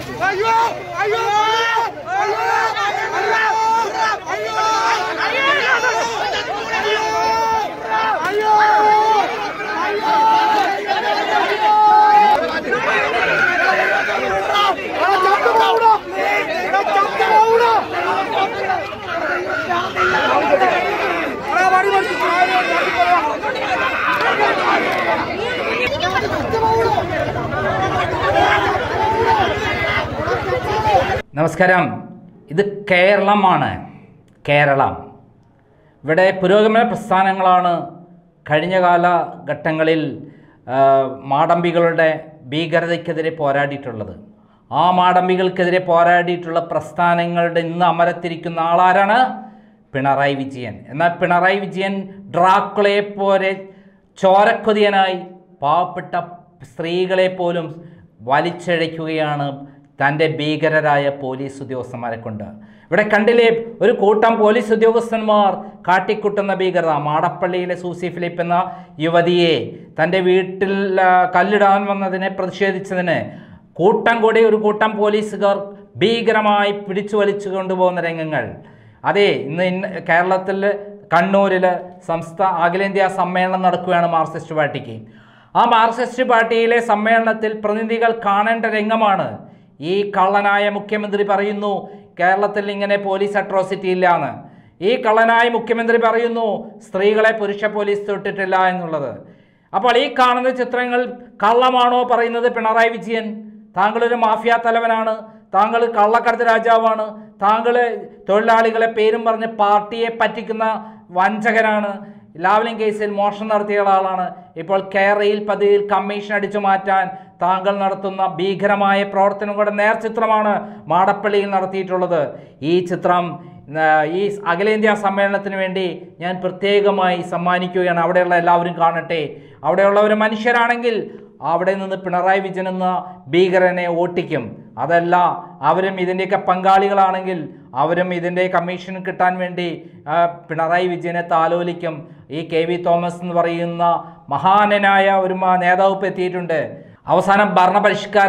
നമസ്കാരം ഇത് കേരളമാണ് കേരളം ഇവിടെ പുരോഗമന പ്രസ്ഥാനങ്ങളാണ് കഴിഞ്ഞ കാലഘട്ടങ്ങളിൽ ആ, മാടമ്പികളുടെ ഭീകരതയ്ക്കെതിരെ പോരാടിയിട്ടുള്ളത് ആ മാടമ്പികൾക്കെതിരെ പോരാടിയിട്ടുള്ള പ്രസ്ഥാനങ്ങളുടെ ഇന്ന് അമരത്തിരിക്കുന്ന ആളാരാണ് പിണറായി വിജയൻ എന്നാൽ പിണറായി വിജയൻ ഡ്രാക്കുളയെ പോലെ ചോരക്കൊതിയനായി പാവപ്പെട്ട സ്ത്രീകളെ പോലും വലിച്ചഴയ്ക്കുകയാണ് തൻ്റെ ഭീകരരായ പോലീസ് ഉദ്യോഗസ്ഥന്മാരെ കൊണ്ട് ഇവിടെ കണ്ടില്ലേ ഒരു കൂട്ടം പോലീസ് ഉദ്യോഗസ്ഥന്മാർ കാട്ടിക്കുട്ടുന്ന ഭീകരത മാടപ്പള്ളിയിലെ സൂസി ഫിലിപ്പ് എന്ന യുവതിയെ തൻ്റെ വീട്ടിൽ ആ, കല്ലിടാൻ വന്നതിനെ പ്രതിഷേധിച്ചതിന് കൂട്ടം കൂടി ഒരു കൂട്ടം പോലീസുകാർ ഭീകരമായി പിടിച്ചു വലിച്ചു കൊണ്ടുപോകുന്ന രംഗങ്ങൾ അതെ ഇന്ന് ഇന്ന് കേരളത്തിൽ കണ്ണൂരിൽ സംസ്ഥാന അഖിലേന്ത്യാ സമ്മേളനം നടക്കുകയാണ് മാർക്സിസ്റ്റ് പാർട്ടിക്ക് ആ മാർക്സിസ്റ്റ് പാർട്ടിയിലെ സമ്മേളനത്തിൽ പ്രതിനിധികൾ കാണേണ്ട രംഗമാണ് ഈ കള്ളനായ മുഖ്യമന്ത്രി പറയുന്നു കേരളത്തിൽ ഇങ്ങനെ പോലീസ് അട്രോസിറ്റി ഇല്ല എന്ന് ഈ കള്ളനായ മുഖ്യമന്ത്രി പറയുന്നു സ്ത്രീകളെ പുരുഷ പോലീസ് തൊട്ടിട്ടില്ല എന്നുള്ളത് അപ്പോൾ ഈ കാണുന്ന ചിത്രങ്ങൾ കള്ളമാണോ പറയുന്നത് പിണറായി വിജയൻ താങ്കളൊരു മാഫിയ തലവനാണ് താങ്കൾ കള്ളക്കടത്ത് രാജാവാണ് താങ്കൾ തൊഴിലാളികളെ പേരും പറഞ്ഞ് പാർട്ടിയെ പറ്റിക്കുന്ന വഞ്ചകനാണ് ലാവ്ലിംഗ് കേസിൽ മോഷണം നടത്തിയ ആളാണ് ഇപ്പോൾ കേരളയിൽ പതിയിൽ കമ്മീഷൻ അടിച്ചു മാറ്റാൻ താങ്കൾ നടത്തുന്ന ഭീകരമായ പ്രവർത്തനം കൂടെ നേർചിത്രമാണ് മാടപ്പള്ളിയിൽ നടത്തിയിട്ടുള്ളത് ഈ ചിത്രം ആ, ഈ അഖിലേന്ത്യാ സമ്മേളനത്തിന് വേണ്ടി ഞാൻ പ്രത്യേകമായി സമ്മാനിക്കുകയാണ് അവിടെയുള്ള എല്ലാവരും കാണട്ടെ അവിടെയുള്ളവർ മനുഷ്യരാണെങ്കിൽ അവിടെ നിന്ന് പിണറായി വിജയൻ എന്ന ഭീകരനെ ഓട്ടിക്കും അതല്ല അവരും ഇതിൻ്റെയൊക്കെ പങ്കാളികളാണെങ്കിൽ അവരും ഇതിൻ്റെ കമ്മീഷൻ കിട്ടാൻ വേണ്ടി ആ, പിണറായി വിജയനെ താലോലിക്കും ഈ കെ വി തോമസ് എന്ന് പറയുന്ന മഹാനനായ ഒരു മ- നേതാവ് ഇപ്പം എത്തിയിട്ടുണ്ട് അവസാനം ഭരണപരിഷ്കാര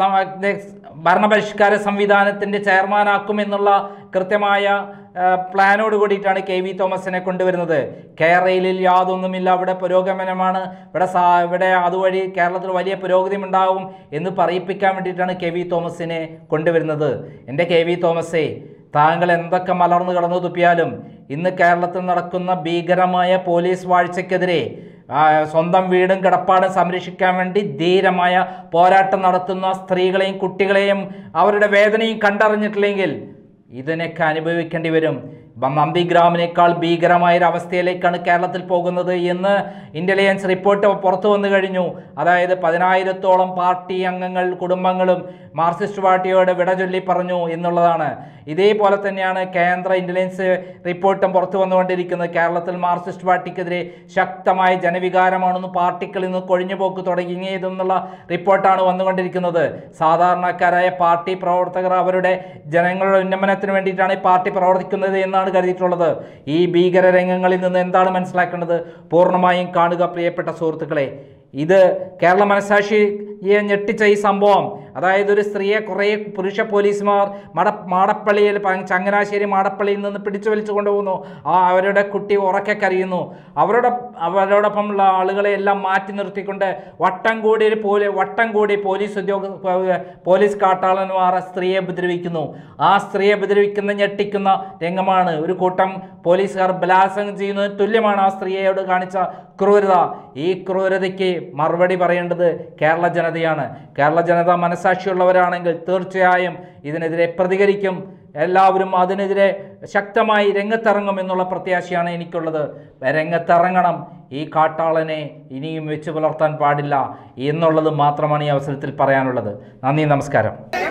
സ- ഭരണപരിഷ്കാര സംവിധാനത്തിൻ്റെ ചെയർമാനാക്കുമെന്നുള്ള കൃത്യമായ ആ, പ്ലാനോട് കൂടിയിട്ടാണ് കെ വി തോമസിനെ കൊണ്ടുവരുന്നത് കേരളയിൽ യാതൊന്നുമില്ല അവിടെ പുരോഗമനമാണ് ഇവിടെ സാ ഇവിടെ അതുവഴി കേരളത്തിൽ വലിയ പുരോഗതി ഉണ്ടാവും എന്ന് പറയിപ്പിക്കാൻ വേണ്ടിയിട്ടാണ് കെ വി തോമസിനെ കൊണ്ടുവരുന്നത് എൻ്റെ കെ വി തോമസേ താങ്കൾ എന്തൊക്കെ മലർന്നു കടന്നു തുപ്പിയാലും ഇന്ന് കേരളത്തിൽ നടക്കുന്ന ഭീകരമായ പോലീസ് വാഴ്ചയ്ക്കെതിരെ ആ, സ്വന്തം വീടും കിടപ്പാടും സംരക്ഷിക്കാൻ വേണ്ടി ധീരമായ പോരാട്ടം നടത്തുന്ന സ്ത്രീകളെയും കുട്ടികളെയും അവരുടെ വേദനയും കണ്ടറിഞ്ഞിട്ടില്ലെങ്കിൽ ഇതിനൊക്കെ അനുഭവിക്കേണ്ടി വരും ബ- നന്ദിഗ്രാമിനേക്കാൾ ഭീകരമായ ഒരു അവസ്ഥയിലേക്കാണ് കേരളത്തിൽ പോകുന്നത് എന്ന് ഇൻ്റലിജൻസ് റിപ്പോർട്ട് പുറത്തു വന്നു കഴിഞ്ഞു അതായത് പതിനായിരത്തോളം പാർട്ടി അംഗങ്ങൾ കുടുംബങ്ങളും മാർക്സിസ്റ്റ് പാർട്ടിയോട് വിട ചൊല്ലി പറഞ്ഞു എന്നുള്ളതാണ് ഇതേപോലെ തന്നെയാണ് കേന്ദ്ര ഇൻ്റലിജൻസ് റിപ്പോർട്ടും പുറത്തു വന്നുകൊണ്ടിരിക്കുന്നത് കേരളത്തിൽ മാർക്സിസ്റ്റ് പാർട്ടിക്കെതിരെ ശക്തമായ ജനവികാരമാണെന്ന് പാർട്ടികളിൽ നിന്ന് കൊഴിഞ്ഞുപോക്ക് തുടങ്ങിയതെന്നുള്ള റിപ്പോർട്ടാണ് വന്നുകൊണ്ടിരിക്കുന്നത് സാധാരണക്കാരായ പാർട്ടി പ്രവർത്തകർ അവരുടെ ജനങ്ങളുടെ ഉന്നമനത്തിന് വേണ്ടിയിട്ടാണ് ഈ പാർട്ടി പ്രവർത്തിക്കുന്നത് എന്നാണ് കരുതിയിട്ടുള്ളത് ഈ ഭീകര രംഗങ്ങളിൽ നിന്ന് എന്താണ് മനസ്സിലാക്കേണ്ടത് പൂർണ്ണമായും കാണുക പ്രിയപ്പെട്ട സുഹൃത്തുക്കളെ ഇത് കേരള മനസാക്ഷിയെ ഞെട്ടിച്ച ഈ സംഭവം അതായത് ഒരു സ്ത്രീയെ കുറേ പുരുഷ പോലീസുമാർ മട മാടപ്പള്ളിയിൽ പ- ചങ്ങനാശ്ശേരി മാടപ്പള്ളിയിൽ നിന്ന് പിടിച്ചു വലിച്ചു കൊണ്ടുപോകുന്നു ആ അവരുടെ കുട്ടി ഉറക്കെ കരയുന്നു അവരുടെ അവരോടൊപ്പമുള്ള ആളുകളെ എല്ലാം മാറ്റി നിർത്തിക്കൊണ്ട് വട്ടം കൂടി ഒരു പോലീ വട്ടം കൂടി പോലീസ് ഉദ്യോഗ പോലീസ് കാട്ടാളന്മാർ ആ സ്ത്രീയെ ഉപദ്രവിക്കുന്നു ആ സ്ത്രീയെ ഉപദ്രവിക്കുന്ന ഞെട്ടിക്കുന്ന രംഗമാണ് ഒരു കൂട്ടം പോലീസുകാർ ബലാത്സംഗം ചെയ്യുന്നതിന് തുല്യമാണ് ആ സ്ത്രീയോട് കാണിച്ച ക്രൂരത ഈ ക്രൂരതയ്ക്ക് മറുപടി പറയേണ്ടത് കേരള ജനതയാണ് കേരള ജനത മനസാക്ഷിയുള്ളവരാണെങ്കിൽ തീർച്ചയായും ഇതിനെതിരെ പ്രതികരിക്കും എല്ലാവരും അതിനെതിരെ ശക്തമായി രംഗത്തിറങ്ങും എന്നുള്ള പ്രത്യാശയാണ് എനിക്കുള്ളത് രംഗത്തിറങ്ങണം ഈ കാട്ടാളനെ ഇനിയും വെച്ച് പുലർത്താൻ പാടില്ല എന്നുള്ളത് മാത്രമാണ് ഈ അവസരത്തിൽ പറയാനുള്ളത് നന്ദി നമസ്കാരം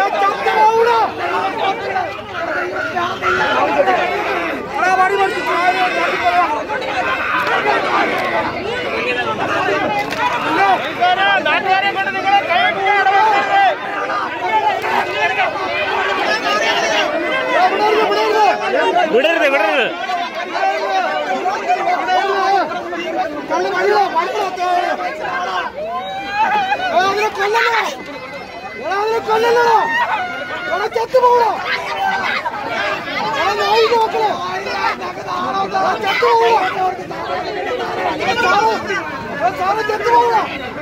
നാട്ടുകാരെ കൊണ്ട് നിങ്ങളെ കൈവെട്ടി ഇടപെടരുത്. വിടരുത് വിടരുത് കള്ളു വഴിയോ അതിനെ കൊല്ലല്ലോ അതിനെ കൊല്ലല്ലോ ഞാൻ ചത്തുപോകണോ ഞാൻ നായിന്റെ മക്കളെ ഞാൻ ചത്തുപോകണോ ഞാൻ സാറ് ഞാൻ സാറ് ചത്തുപോകണോ